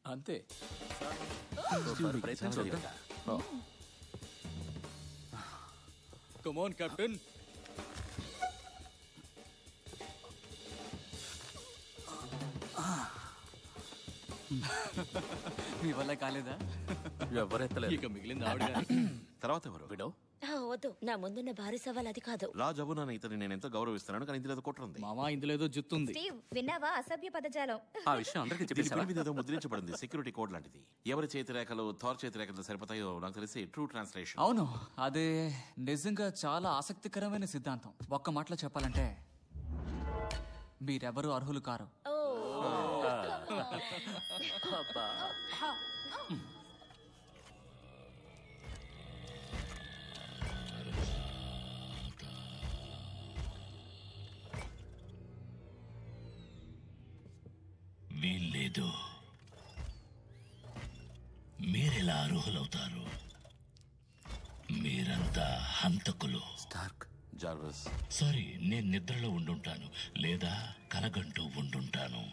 అంతే ప్రయత్నం చూద్దాం కమోన్ కెప్టెన్ మీ వల్ల కాలేదా ఎవరెత్తలేదు ఇక మిగిలింది ఆవిడ గాని. తర్వాత ఎవరు విడో ఆ, వద్దు నా ముందున్న భారీ సవాల్ అది కాదు రాజ్ అబునాన్న ఇతని నేను ఎంతో గౌరవిస్తున్నాను కానీ ఇందులో ఏదో కుట్రుంది మామా ఇందులో ఏదో జుత్తుంది స్టీవ్ విన్నావా అసభ్య పదజాలం ఆ విషయం అందరికీ దీని చెప్పేసావా పేరు మీద ఏదో ముద్రించబడింది సెక్యూరిటీ కోడ్ లాంటిది ఎవరి చేతి రేఖలు థార్ చేతి రేఖలు సరిపోతాయో నాకు తెలిసి ట్రూ ట్రాన్స్లేషన్ అవును అదే నిజంగా చాలా ఆసక్తికరమైన సిద్ధాంతం ఒక్క మాటలో చెప్పాలంటే మీరెవరూ అర్హులు కారు అబ్బా. వీల్లేదు మీరెలా అర్హులవుతారు మీరంతా హంతకులు స్టార్క్ జార్వస్ సారీ నేను నిద్రలో ఉండుంటాను లేదా కలగంటూ ఉండుంటాను